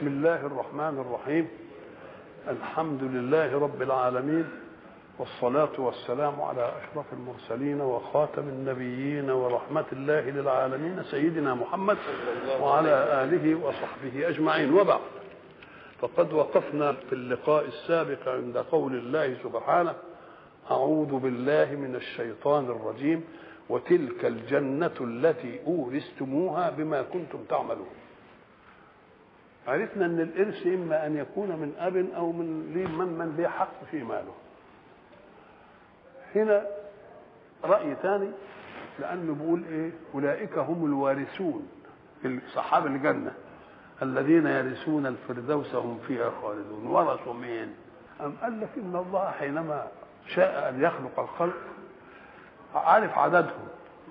بسم الله الرحمن الرحيم الحمد لله رب العالمين والصلاة والسلام على أشرف المرسلين وخاتم النبيين ورحمة الله للعالمين سيدنا محمد وعلى آله وصحبه أجمعين وبعد فقد وقفنا في اللقاء السابق عند قول الله سبحانه أعوذ بالله من الشيطان الرجيم وتلك الجنة التي أورثتموها بما كنتم تعملون عرفنا ان الارث اما ان يكون من اب او من ليه من من ليه حق في ماله هنا راي ثاني لانه بيقول ايه اولئك هم الوارثون في اصحاب الجنه الذين يرثون الفردوس هم فيها خالدون ورثوا مين أم قال لك إن الله حينما شاء أن يخلق الخلق عارف عددهم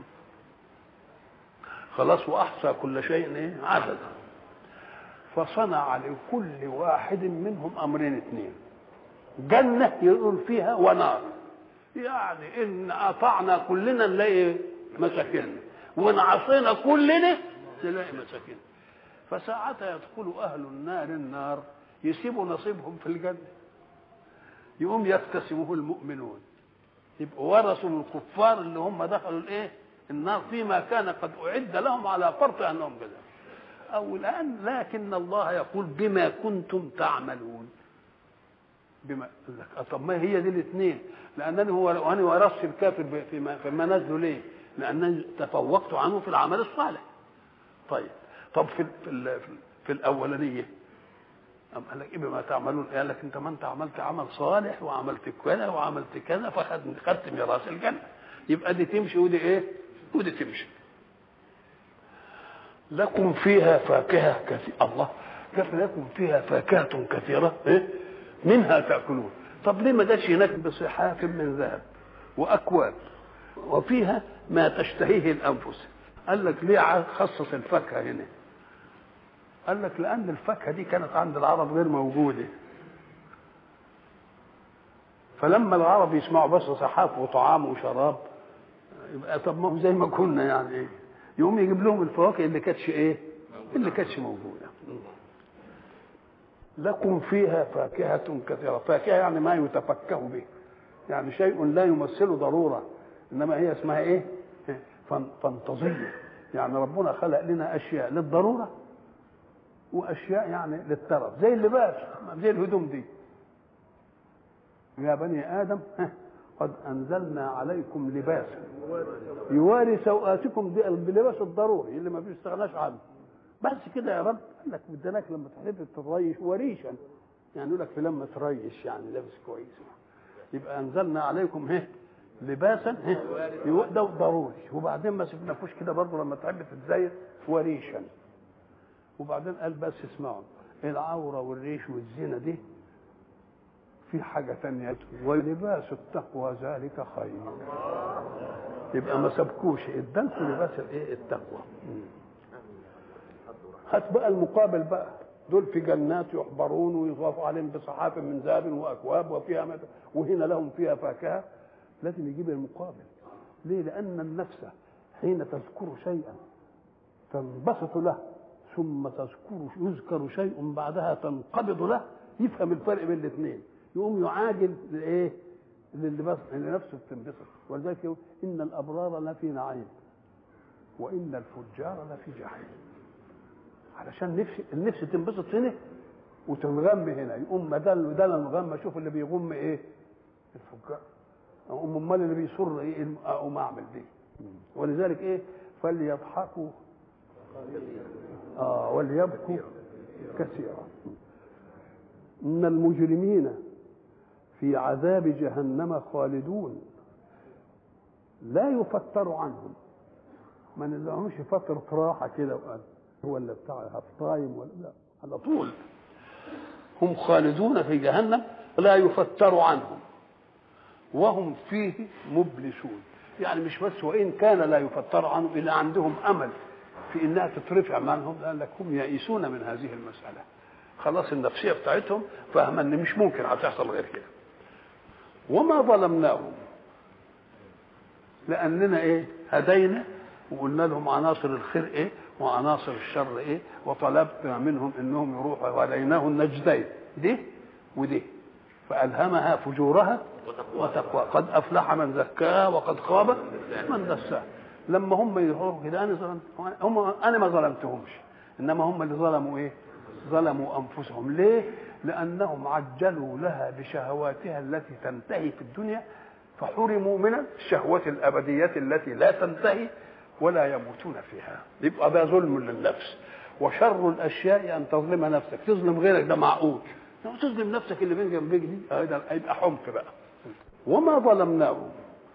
خلاص وأحصى كل شيء إيه عددا فصنع لكل واحد منهم أمرين اثنين جنة يقول فيها ونار يعني إن أطعنا كلنا نلاقي مساكننا وإن عصينا كلنا نلاقي مساكننا فساعتها يدخل أهل النار النار يسيبوا نصيبهم في الجنة يقوم يقتسمه المؤمنون يبقوا ورثوا من الكفار اللي هم دخلوا الايه النار فيما كان قد اعد لهم على فرط انهم كذا او الان لكن الله يقول بما كنتم تعملون بما لك طب ما هي دي الاثنين لانني هو انا ورثت الكافر فيما فيما نزلوا ليه؟ لانني تفوقت عنه في العمل الصالح طيب طب في في, في الاولانيه أم قال لك إيه بما تعملون قال لك انت ما انت عملت عمل صالح وعملت كذا وعملت كذا فخدت ميراث الجنه يبقى دي تمشي ودي ايه ودي تمشي لكم فيها فاكهه كثيره الله قال لكم فيها فاكهه كثيره إيه؟ منها تاكلون طب ليه ما جاتش هناك بصحاف من ذهب واكواب وفيها ما تشتهيه الانفس قال لك ليه خصص الفاكهه هنا قال لك لان الفاكهه دي كانت عند العرب غير موجوده فلما العرب يسمعوا بس صحاف وطعام وشراب يبقى طب ما هو زي ما كنا يعني ايه يقوم يجيب لهم الفواكه اللي كانتش ايه اللي كانتش موجوده لكم فيها فاكهة كثيرة فاكهة يعني ما يتفكه به يعني شيء لا يمثل ضرورة إنما هي اسمها إيه فانتظية يعني ربنا خلق لنا أشياء للضرورة واشياء يعني للترف زي اللباس زي الهدوم دي يا بني ادم قد انزلنا عليكم لباسا يواري سوءاتكم دي اللباس الضروري اللي ما بيستغناش عنه بس كده يا رب قال لك بدناك لما تحب تريش وريشا يعني يقول لك في لما تريش يعني لابس كويس يبقى انزلنا عليكم هه لباسا هه ده ضروري وبعدين ما سبناكوش كده برضه لما تحب تتزين وريشا وبعدين قال بس اسمعوا العورة والريش والزنا دي في حاجة تانية ولباس التقوى ذلك خير يبقى ما سبكوش ادالكم لباس الايه التقوى هات بقى المقابل بقى دول في جنات يحبرون ويطاف عليهم بصحاف من ذهب واكواب وفيها مد... وهنا لهم فيها فاكهه لازم يجيب المقابل ليه لان النفس حين تذكر شيئا تنبسط له ثم تذكر يذكر شيء بعدها تنقبض له يفهم الفرق بين الاثنين يقوم يعاجل لايه؟ للي اللي نفسه بتنبسط ولذلك يقول ان الابرار لفي نعيم وان الفجار لفي جحيم علشان نفس النفس تنبسط هنا وتنغم هنا يقوم بدل بدل الغم اشوف اللي بيغم ايه؟ الفجار أم امال اللي بيصر ايه؟ اقوم اعمل دي ولذلك ايه؟ فليضحكوا آه وليبكوا كثيرا إن المجرمين في عذاب جهنم خالدون لا يفتر عنهم ما نلهمش فترة راحة كده وقال هو اللي بتاع هاف تايم ولا لا على طول هم خالدون في جهنم لا يفتر عنهم وهم فيه مبلسون يعني مش بس وإن كان لا يفتر عنهم إلا عندهم أمل في انها تترفع عنهم قال لك هم يئسون من هذه المساله خلاص النفسيه بتاعتهم فاهمه ان مش ممكن هتحصل غير كده وما ظلمناهم لاننا ايه هدينا وقلنا لهم عناصر الخير ايه وعناصر الشر ايه وطلبنا منهم انهم يروحوا وهديناه النجدين دي ودي فالهمها فجورها وتقوى قد افلح من زكاها وقد خاب من دساها لما هم يروحوا كده انا ظلمت هم انا ما ظلمتهمش انما هم اللي ظلموا ايه ظلموا انفسهم ليه لانهم عجلوا لها بشهواتها التي تنتهي في الدنيا فحرموا من الشهوة الأبدية التي لا تنتهي ولا يموتون فيها يبقى ده ظلم للنفس وشر الأشياء أن تظلم نفسك تظلم غيرك ده معقول لو تظلم نفسك اللي بين جنبك دي هيبقى هيبقى حمق بقى وما ظلمناهم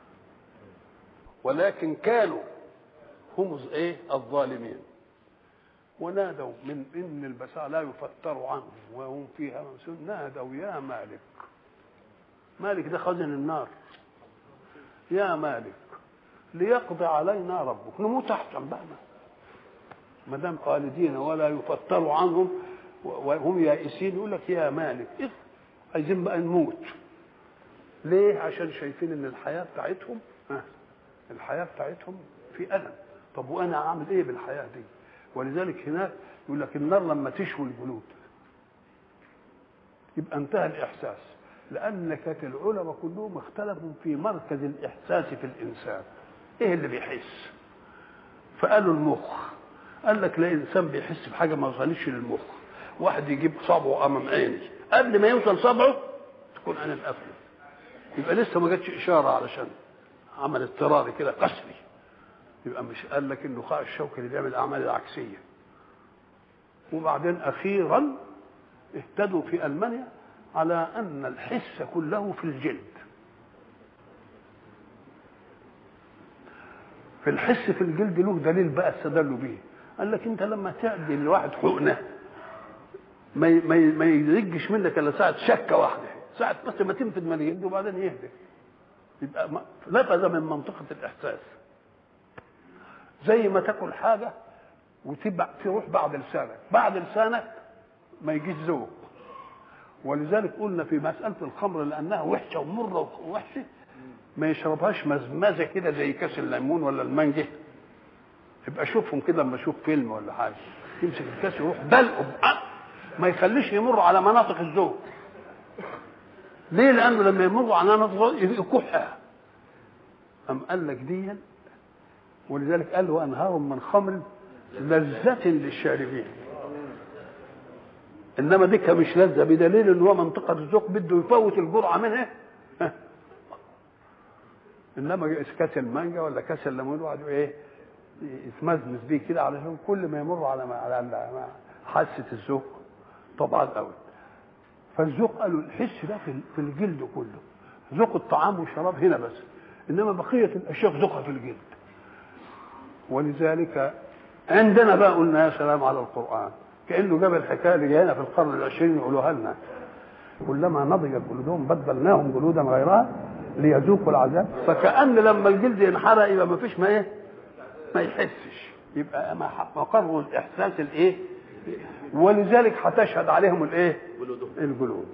ولكن كانوا هم ايه الظالمين ونادوا من ان البساء لا يفتر عنهم وهم فيها ممسون نادوا يا مالك مالك ده خزن النار يا مالك ليقضي علينا ربك نموت احسن بقى ما دام خالدين ولا يفتر عنهم وهم يائسين يقول لك يا مالك إيه؟ عايزين بقى نموت ليه عشان شايفين ان الحياه بتاعتهم ها الحياه بتاعتهم في الم طب وانا اعمل ايه بالحياه دي ولذلك هناك يقول لك النار لما تشوي الجلود يبقى انتهى الاحساس لان كانت العلماء كلهم اختلفوا في مركز الاحساس في الانسان ايه اللي بيحس فقالوا المخ قال لك لا انسان بيحس بحاجه ما وصلتش للمخ واحد يجيب صبعه امام عيني قبل ما يوصل صبعه تكون عين القفله يبقى لسه ما جاتش اشاره علشان عمل اضطراري كده قسري يبقى مش قال لك النخاع الشوكي اللي بيعمل الاعمال العكسيه وبعدين اخيرا اهتدوا في المانيا على ان الحس كله في الجلد في الحس في الجلد له دليل بقى استدلوا به قال لك انت لما تدي الواحد حقنه ما ما ما يرجش منك الا ساعه شكه واحده ساعه بس ما تنفذ من الجلد وبعدين يهدى يبقى نفذ من منطقه الاحساس زي ما تاكل حاجه وتبع تروح بعد لسانك بعد لسانك ما يجيش ذوق ولذلك قلنا في مساله الخمر لانها وحشه ومره ووحشه ما يشربهاش مزمزه كده زي كاس الليمون ولا المانجا يبقى شوفهم كده لما اشوف فيلم ولا حاجه يمسك الكاس يروح بلقه ما يخليش يمر على مناطق الذوق ليه لانه لما يمر على مناطق يكحها ام قال لك دي ولذلك قال وانهار من خمر لذة للشاربين انما دي مش لذة بدليل ان هو منطقة الذوق بده يفوت الجرعة منها انما كاس المانجا ولا كاس الليمون يقعد ايه يتمزمز بيه كده علشان كل ما يمر على على حاسه الذوق طبعا قوي فالذوق قالوا الحس ده في الجلد كله ذوق الطعام والشراب هنا بس انما بقيه الاشياء ذوقها في الجلد ولذلك عندنا بقى قلنا يا سلام على القران كانه جاب الحكايه اللي جاينا في القرن العشرين يقولوها لنا كلما نضجت جلودهم بدلناهم جلودا غيرها ليذوقوا العذاب فكأن لما الجلد ينحرق يبقى ما فيش ما ايه ما يحسش يبقى مقر الاحساس الايه ولذلك هتشهد عليهم الايه الجلود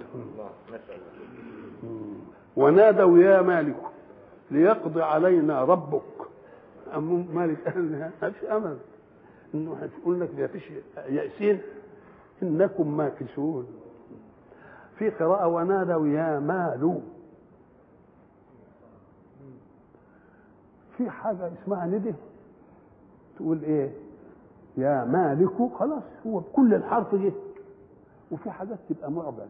ونادوا يا مالك ليقضي علينا ربك أم مالك قال ما فيش امل انه هتقول لك ما فيش يأسين انكم ماكسون في قراءة ونادوا يا مالو في حاجة اسمها ندى تقول ايه يا مالك خلاص هو بكل الحرف جه وفي حاجات تبقى معبد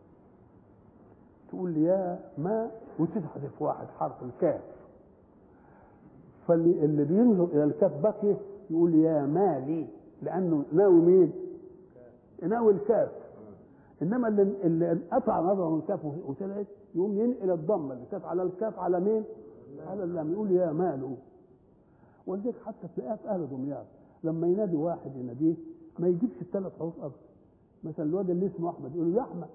تقول يا ما وتحذف واحد حرف الكاف فاللي بينظر الى الكاف بقي يقول يا مالي لانه ناوي مين؟ ناوي الكاف انما اللي اللي انقطع نظره من الكاف وطلعت يقوم ينقل الضمه اللي كانت على الكاف على مين؟ على اللام يقول يا ماله ولذلك حتى تلاقيها في اهل دمياط لما ينادي واحد يناديه ما يجيبش الثلاث حروف ابدا مثلا الواد اللي اسمه احمد يقول له يا احمد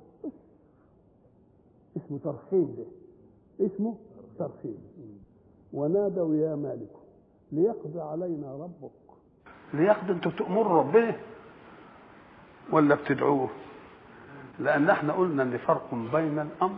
اسمه ترخيم ده اسمه ترخيم ونادوا يا مالك ليقضي علينا ربك ليقضي انتوا تأمروا ربنا ولا بتدعوه لان احنا قلنا ان فرق بين الامر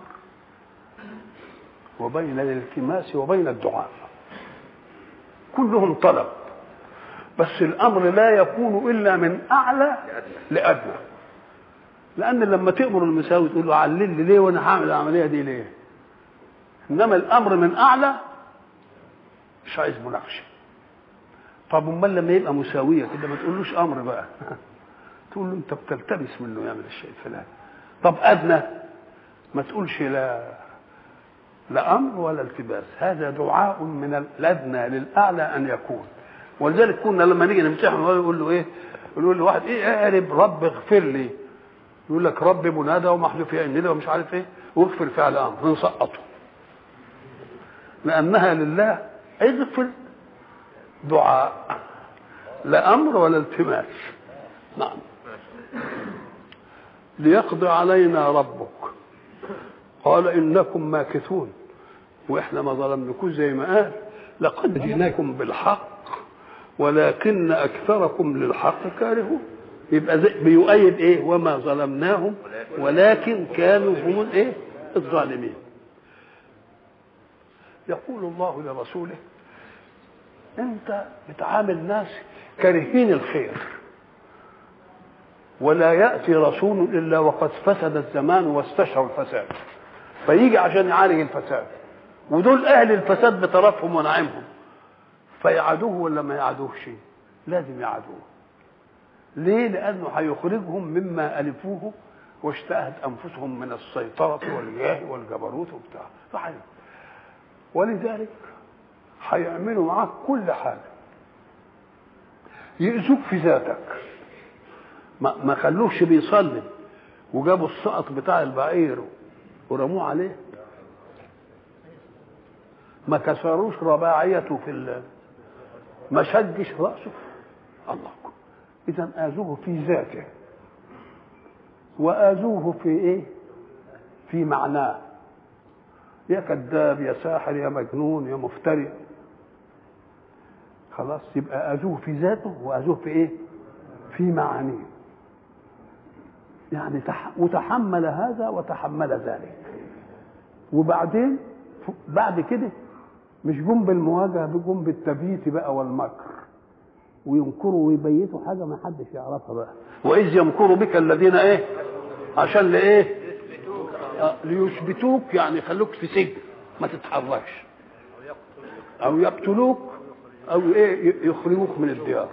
وبين الالتماس وبين الدعاء كلهم طلب بس الامر لا يكون الا من اعلى لادنى لان لما تامر المساوي تقول له علل لي ليه وانا هعمل العمليه دي ليه انما الامر من اعلى مش عايز مناقشه طب امال لما يبقى مساويه كده ما تقولوش امر بقى تقول له انت بتلتمس منه يعمل الشيء الفلاني طب ادنى ما تقولش لا لا امر ولا التباس هذا دعاء من الادنى للاعلى ان يكون ولذلك كنا لما نيجي نمتحن يقول له ايه يقول له واحد ايه اقرب رب اغفر لي يقول لك رب منادى ومحذوف يا الندى ومش عارف ايه واغفر فعل امر نسقطه لانها لله اغفر دعاء لا امر ولا التماس نعم ليقضي علينا ربك قال انكم ماكثون واحنا ما ظلمناكوش زي ما قال لقد جئناكم بالحق ولكن اكثركم للحق كارهون يبقى زي بيؤيد ايه وما ظلمناهم ولكن كانوا هم الايه الظالمين يقول الله لرسوله انت بتعامل ناس كارهين الخير ولا ياتي رسول الا وقد فسد الزمان واستشعر الفساد فيجي عشان يعالج الفساد ودول اهل الفساد بطرفهم ونعيمهم فيعادوه ولا ما يعادوهش لازم يعادوه ليه لانه هيخرجهم مما الفوه واشتهت انفسهم من السيطره والجاه والجبروت وبتاع صحيح ولذلك هيعملوا معاك كل حاجه يأذوك في ذاتك ما, ما خلوش بيصلي وجابوا السقط بتاع البعير ورموه عليه ما كسروش رباعيته في ال... ما شجش راسه الله اذا اذوه في ذاته واذوه في ايه في معناه يا كذاب يا ساحر يا مجنون يا مفتري خلاص يبقى اذوه في ذاته واذوه في ايه في معانيه يعني تح... وتحمل هذا وتحمل ذلك وبعدين بعد كده مش جم بالمواجهه بجم بالتبييت بقى والمكر وينكروا ويبيتوا حاجه ما حدش يعرفها بقى واذ يمكر بك الذين ايه عشان لايه آه ليثبتوك يعني يخلوك في سجن ما تتحركش او يقتلوك او ايه يخرجوك من الديار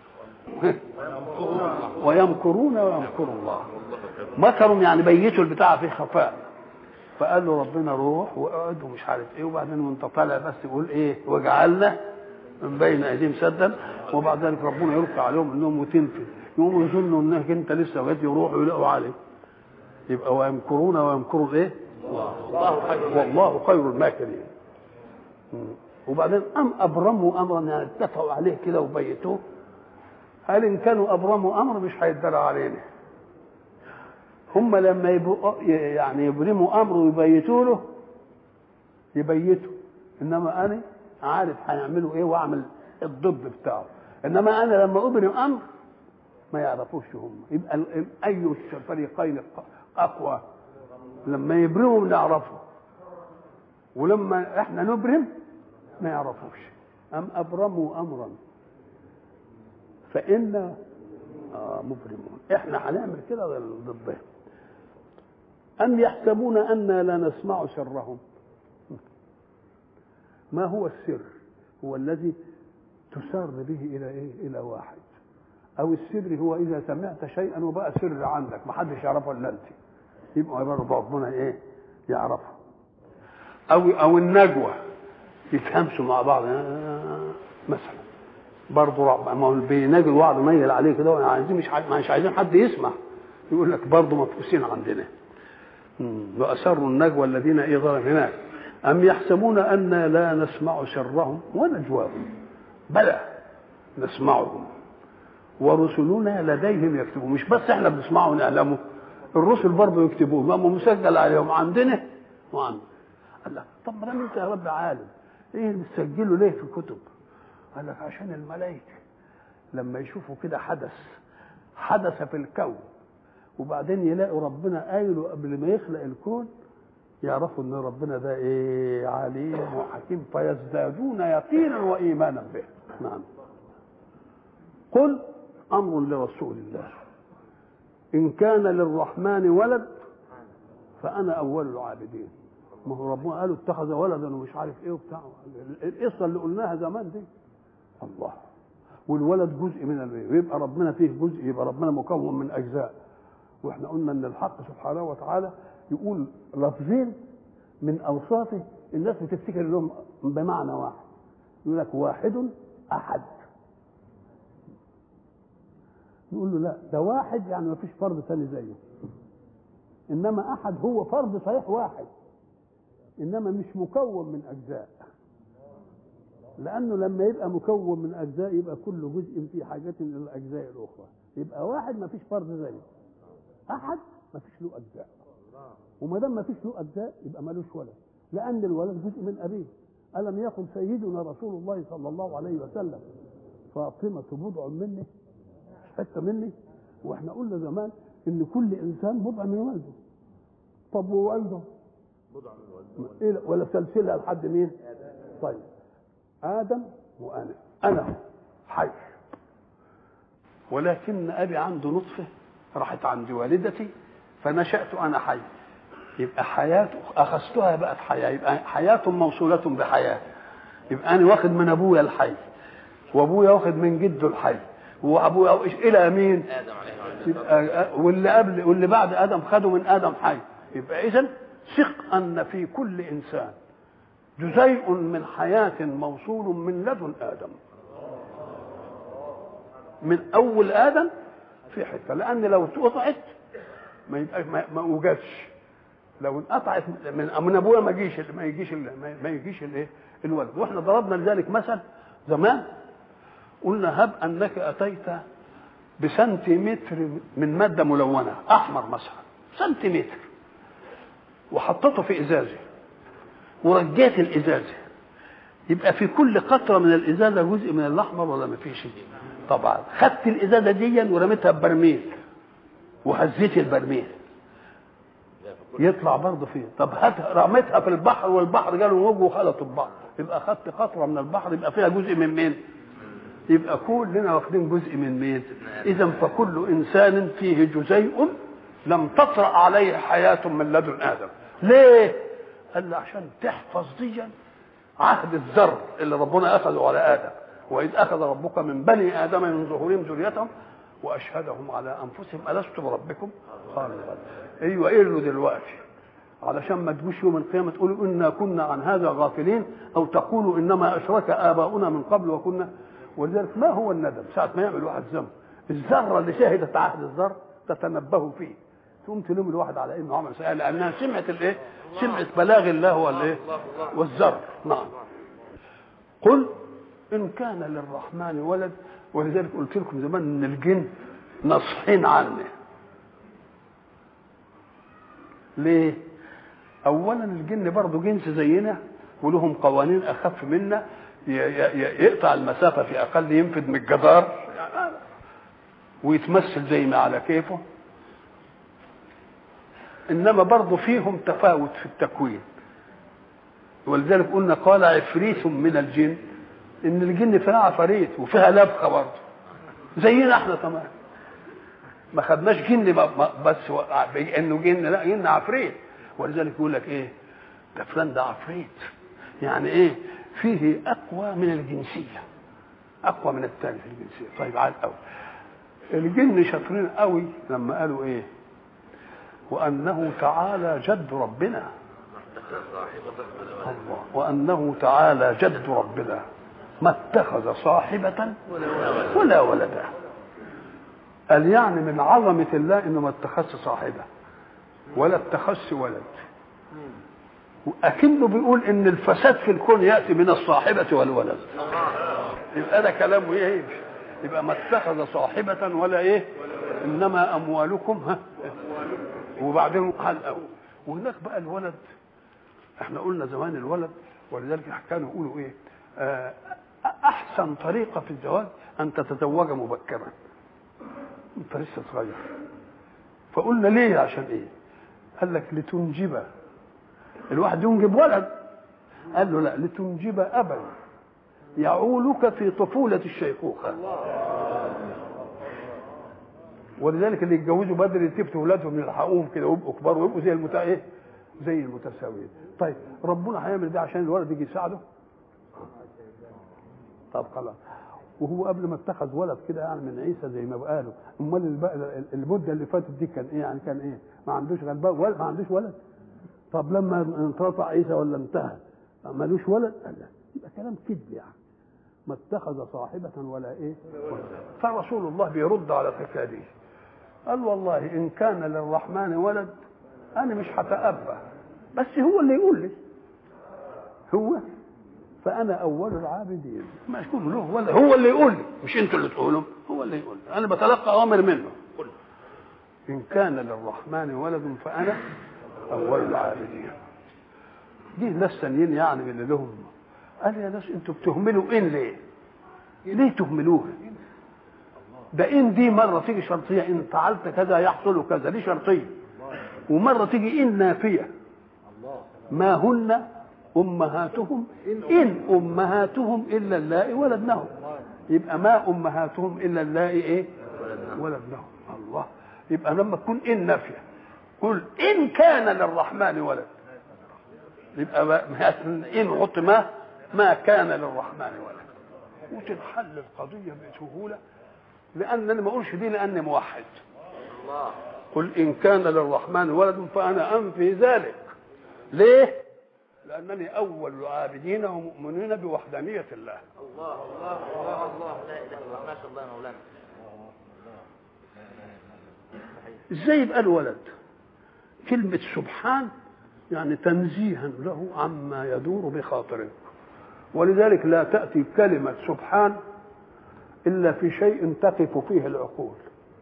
ويمكرون ويمكر الله مكروا يعني بيتوا البتاع في خفاء فقال له ربنا روح واقعد ومش عارف ايه وبعدين وانت طالع بس يقول ايه وجعلنا من بين ايديهم سدا وبعد ذلك ربنا يرفع عليهم انهم وتنفذ يقوموا يظنوا انك انت لسه وجد يروحوا يلاقوا عليه يبقى ويمكرون ويمكروا الايه؟ الله خير والله خير الماكرين وبعدين ام ابرموا امرا يعني اتفقوا عليه كده وبيتوه هل ان كانوا ابرموا امر مش هيدرى علينا هم لما يبقوا يعني يبرموا امر ويبيتوا له يبيتوا انما انا عارف هيعملوا ايه واعمل الضد بتاعه انما انا لما ابرم امر ما يعرفوش هم يبقى اي الفريقين اقوى لما يبرموا نعرفه ولما احنا نبرم ما يعرفوش ام ابرموا امرا فإنا آه مبرمون احنا هنعمل كده ضدهم أم يحسبون أنا لا نسمع سرهم ما هو السر هو الذي تسر به إلى إيه إلى واحد أو السر هو إذا سمعت شيئا وبقى سر عندك ما حدش يعرفه إلا أنت يبقى برضه ربنا إيه يعرفه أو أو النجوى يتهمسوا مع بعض مثلا برضه رب ما هو بيناجي الوعد ميل عليه كده عايزين مش مش عايزين حد يسمع يقول لك برضه مفقوسين عندنا واسروا النجوى الذين ايه ظلم هناك ام يحسبون انا لا نسمع سرهم ونجواهم بلى نسمعهم ورسلنا لديهم يكتبون مش بس احنا بنسمعه ونعلمه الرسل برضه يكتبوه ما مسجل عليهم عندنا وعندنا الله طب ما دام انت يا رب عالم ايه بتسجله ليه في الكتب قال لك عشان الملائكه لما يشوفوا كده حدث حدث في الكون وبعدين يلاقوا ربنا قايله قبل ما يخلق الكون يعرفوا ان ربنا ده ايه عليم وحكيم فيزدادون يقينا وايمانا به نعم قل امر لرسول الله ان كان للرحمن ولد فانا اول العابدين ما هو ربنا قالوا اتخذ ولدا ومش عارف ايه وبتاع القصه اللي قلناها زمان دي الله والولد جزء من البيت ويبقى ربنا فيه جزء يبقى ربنا مكون من اجزاء واحنا قلنا ان الحق سبحانه وتعالى يقول لفظين من اوصافه الناس بتفتكر لهم بمعنى واحد يقول لك واحد احد نقول له لا ده واحد يعني ما فيش فرد ثاني زيه انما احد هو فرد صحيح واحد انما مش مكون من اجزاء لانه لما يبقى مكون من اجزاء يبقى كل جزء فيه حاجات من الاجزاء الاخرى يبقى واحد ما فيش فرد زيه احد ما فيش له اجزاء وما دام ما فيش له اجزاء يبقى ملوش ولد لان الولد جزء من ابيه الم يقل سيدنا رسول الله صلى الله عليه وسلم فاطمه بضع مني حته مني واحنا قلنا زمان ان كل انسان بضع من والده طب ووالده بضع من والده إيه ولا سلسله لحد مين طيب ادم وانا انا حي ولكن ابي عنده نطفه راحت عند والدتي فنشات انا حي يبقى حياته اخذتها بقت حياه يبقى حياه موصوله بحياه يبقى انا واخد من ابويا الحي وابويا واخد من جده الحي وابويا الى مين ادم عليه الصلاه يبقى واللي قبل واللي بعد ادم خدوا من ادم حي يبقى اذا ثق ان في كل انسان جزيء من حياه موصول من لدن ادم من اول ادم في حته لان لو اتقطعت ما يبقاش ما, ما وجدش لو انقطعت من من ابويا ما يجيش ما يجيش ما يجيش الايه الولد واحنا ضربنا لذلك مثل زمان قلنا هب انك اتيت بسنتيمتر من ماده ملونه احمر مثلا سنتيمتر وحطيته في ازازه ورجيت الازازه يبقى في كل قطره من الازازه جزء من الاحمر ولا ما فيش طبعا خدت الازازه دي ورميتها ببرميل وهزيت البرميل يطلع برضه فيه طب هات رميتها في البحر والبحر جاله موج وخلطوا ببعض يبقى خدت قطره من البحر يبقى فيها جزء من مين؟ يبقى كلنا واخدين جزء من مين؟ اذا فكل انسان فيه جزيء لم تطرا عليه حياه من لدن ادم ليه؟ قال لي عشان تحفظ دي عهد الذر اللي ربنا اخذه على ادم واذ اخذ ربك من بني ادم من ظهورهم ذريتهم واشهدهم على انفسهم الست بربكم قالوا بلى ايوه ايه له دلوقتي علشان ما تجوش يوم القيامه تقولوا انا كنا عن هذا غافلين او تقولوا انما اشرك اباؤنا من قبل وكنا ولذلك ما هو الندم ساعه ما يعمل واحد ذنب الذره اللي شهدت عهد الذر تتنبه فيه تقوم تلوم الواحد على انه عمل سيئه لانها سمعت الايه؟ سمعت بلاغ الله والايه؟ والذر نعم قل ان كان للرحمن ولد ولذلك قلت لكم زمان ان الجن نصحين عنه ليه اولا الجن برضه جنس زينا ولهم قوانين اخف منا يقطع المسافه في اقل ينفذ من الجدار ويتمثل زي ما على كيفه انما برضه فيهم تفاوت في التكوين ولذلك قلنا قال عفريت من الجن ان الجن فيها عفاريت وفيها لبخه برضه زينا احنا تمام ما خدناش جن بس انه جن لا جن عفريت ولذلك يقول لك ايه ده فلان ده عفريت يعني ايه فيه اقوى من الجنسيه اقوى من الثاني في الجنسيه طيب عاد قوي الجن شاطرين قوي لما قالوا ايه وانه تعالى جد ربنا الله وانه تعالى جد ربنا ما اتخذ صاحبة ولا ولدا قال يعني من عظمة الله انه ما اتخذش صاحبة ولا اتخذش ولد وأكنه بيقول ان الفساد في الكون يأتي من الصاحبة والولد يبقى ده كلامه ايه يبقى ما اتخذ صاحبة ولا ايه انما اموالكم ها وبعدين حلقوا وهناك بقى الولد احنا قلنا زمان الولد ولذلك كانوا يقولوا ايه آه احسن طريقه في الزواج ان تتزوج مبكرا انت لسه صغير فقلنا ليه عشان ايه قال لك لتنجب الواحد ينجب ولد قال له لا لتنجب ابا يعولك في طفوله الشيخوخه ولذلك اللي يتجوزوا بدري يتفتوا اولادهم يلحقوهم كده ويبقوا كبار ويبقوا زي المتا ايه زي المتساويين طيب ربنا هيعمل ده عشان الولد يجي يساعده طب خلاص وهو قبل ما اتخذ ولد كده يعني من عيسى زي ما قالوا امال الب- المده اللي فاتت دي كان ايه يعني كان ايه ما عندوش غلبان ولا ما عندوش ولد طب لما انقطع عيسى ولا انتهى مالوش ولد قال لا يبقى كلام كذب يعني ما اتخذ صاحبة ولا ايه فرسول الله بيرد على الحكايه دي قال والله ان كان للرحمن ولد انا مش هتأبى بس هو اللي يقول لي هو فانا اول العابدين ما يكون له ولا هو اللي يقول لي مش انتوا اللي تقولوا هو اللي يقول لي انا بتلقى اوامر منه ان كان للرحمن ولد فانا اول العابدين دي ناس تانيين يعني من اللي لهم قال يا ناس انتوا بتهملوا ان ليه؟ ليه تهملوها؟ ده ان دي مره تيجي شرطيه ان فعلت كذا يحصل كذا دي شرطيه ومره تيجي ان نافيه ما هن امهاتهم ان امهاتهم الا اللائي ولدنهم يبقى ما امهاتهم الا اللائي ايه ولدنهم الله يبقى لما تكون ان نافيه قل ان كان للرحمن ولد يبقى ما ان حط ما ما كان للرحمن ولد وتنحل القضيه بسهوله لان انا ما اقولش دي لاني موحد قل ان كان للرحمن ولد فانا انفي ذلك ليه لانني اول العابدين ومؤمنين بوحدانيه الله الله الله الله الله لا اله الا الله ما شاء الله يا مولانا ازاي يبقى له ولد كلمه سبحان يعني تنزيها له عما يدور بخاطره ولذلك لا تاتي كلمه سبحان الا في شيء تقف فيه العقول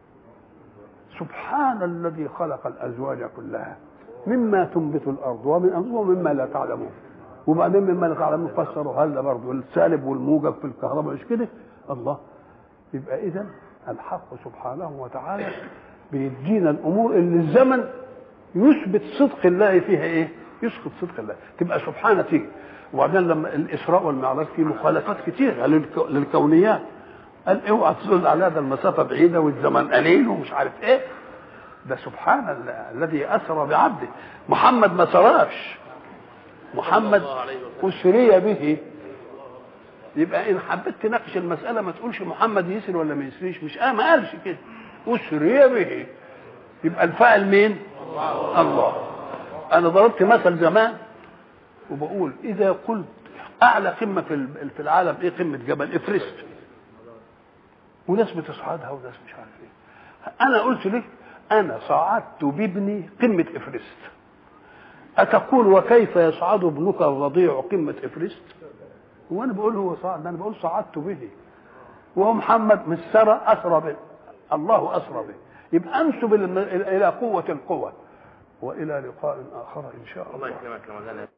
سبحان الذي خلق الازواج كلها مما تنبت الارض ومن أنفسهم ومما لا تعلمون وبعدين مما لا تعلمون فسروا هذا برضه السالب والموجب في الكهرباء مش كده الله يبقى اذا الحق سبحانه وتعالى بيدينا الامور اللي الزمن يثبت صدق الله فيها ايه؟ يثبت صدق الله تبقى سبحانه تيجي وبعدين لما الاسراء والمعراج في مخالفات كتير للك- للكونيات قال اوعى تظن على هذا المسافه بعيده والزمن قليل ومش عارف ايه ده سبحان ال- الذي اسرى بعبده محمد ما سراش محمد الله عليه وسلم. اسري به يبقى ان حبيت تناقش المساله ما تقولش محمد يسري ولا ما يسريش مش اه ما قالش كده اسري به يبقى الفاعل مين الله انا ضربت مثل زمان وبقول اذا قلت اعلى قمه في ال- في العالم ايه قمه جبل افرست وناس بتصعدها وناس مش عارف ايه انا قلت لك انا صعدت بابني قمه افرست اتقول وكيف يصعد ابنك الرضيع قمه افرست وانا بقول هو صعد انا بقول صعدت به وهو محمد مش سرى اسرى به الله اسرى به يبقى انسب الى إلى قوه القوى والى لقاء اخر ان شاء الله الله يكرمك يا مولانا